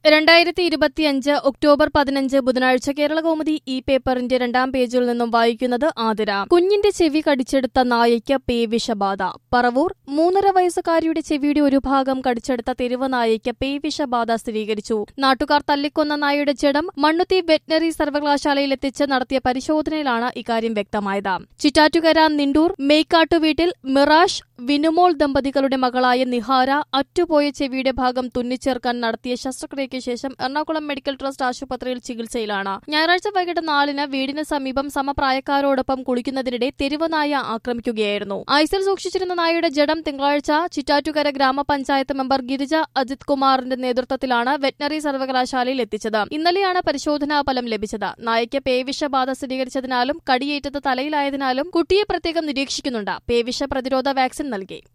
രണ്ടായിരത്തി ഇരുപത്തിയഞ്ച് ഒക്ടോബർ പതിനഞ്ച് ബുധനാഴ്ച കേരള കൗമുദി ഈ പേപ്പറിന്റെ രണ്ടാം പേജിൽ നിന്നും വായിക്കുന്നത് ആതിര കുഞ്ഞിന്റെ ചെവി കടിച്ചെടുത്ത നായയ്ക്ക് പേവിഷബാധ പറവൂർ മൂന്നര വയസ്സുകാരിയുടെ ചെവിയുടെ ഒരു ഭാഗം കടിച്ചെടുത്ത തെരുവ് നായയ്ക്ക് പേവിഷബാധ സ്ഥിരീകരിച്ചു നാട്ടുകാർ തല്ലിക്കൊന്ന നായയുടെ ജഡം മണ്ണുത്തി വെറ്റിനറി സർവകലാശാലയിൽ എത്തിച്ച് നടത്തിയ പരിശോധനയിലാണ് ഇക്കാര്യം വ്യക്തമായത് ചിറ്റാറ്റുകര നിണ്ടൂർ മേക്കാട്ടു വീട്ടിൽ മിറാഷ് വിനുമോൾ ദമ്പതികളുടെ മകളായ നിഹാര അറ്റുപോയ ചെവിയുടെ ഭാഗം തുന്നിച്ചേർക്കാൻ നടത്തിയ ശസ്ത്രക്രിയയ്ക്ക് ശേഷം എറണാകുളം മെഡിക്കൽ ട്രസ്റ്റ് ആശുപത്രിയിൽ ചികിത്സയിലാണ് ഞായറാഴ്ച വൈകിട്ട് നാലിന് വീടിന് സമീപം സമപ്രായക്കാരോടൊപ്പം കുളിക്കുന്നതിനിടെ തെരുവ് നായ ആക്രമിക്കുകയായിരുന്നു ഐസിൽ സൂക്ഷിച്ചിരുന്ന നായയുടെ ജഡം തിങ്കളാഴ്ച ചിറ്റാറ്റുകര ഗ്രാമപഞ്ചായത്ത് മെമ്പർ ഗിരിജ അജിത് കുമാറിന്റെ നേതൃത്വത്തിലാണ് വെറ്റിനറി സർവകലാശാലയിൽ എത്തിച്ചത് ഇന്നലെയാണ് പരിശോധനാ ഫലം ലഭിച്ചത് നായയ്ക്ക് പേവിഷബാധ സ്ഥിരീകരിച്ചതിനാലും കടിയേറ്റത് തലയിലായതിനാലും കുട്ടിയെ പ്രത്യേകം നിരീക്ഷിക്കുന്നുണ്ട് പേവിഷ പ്രതിരോധ വാക്സിൻ നൽകി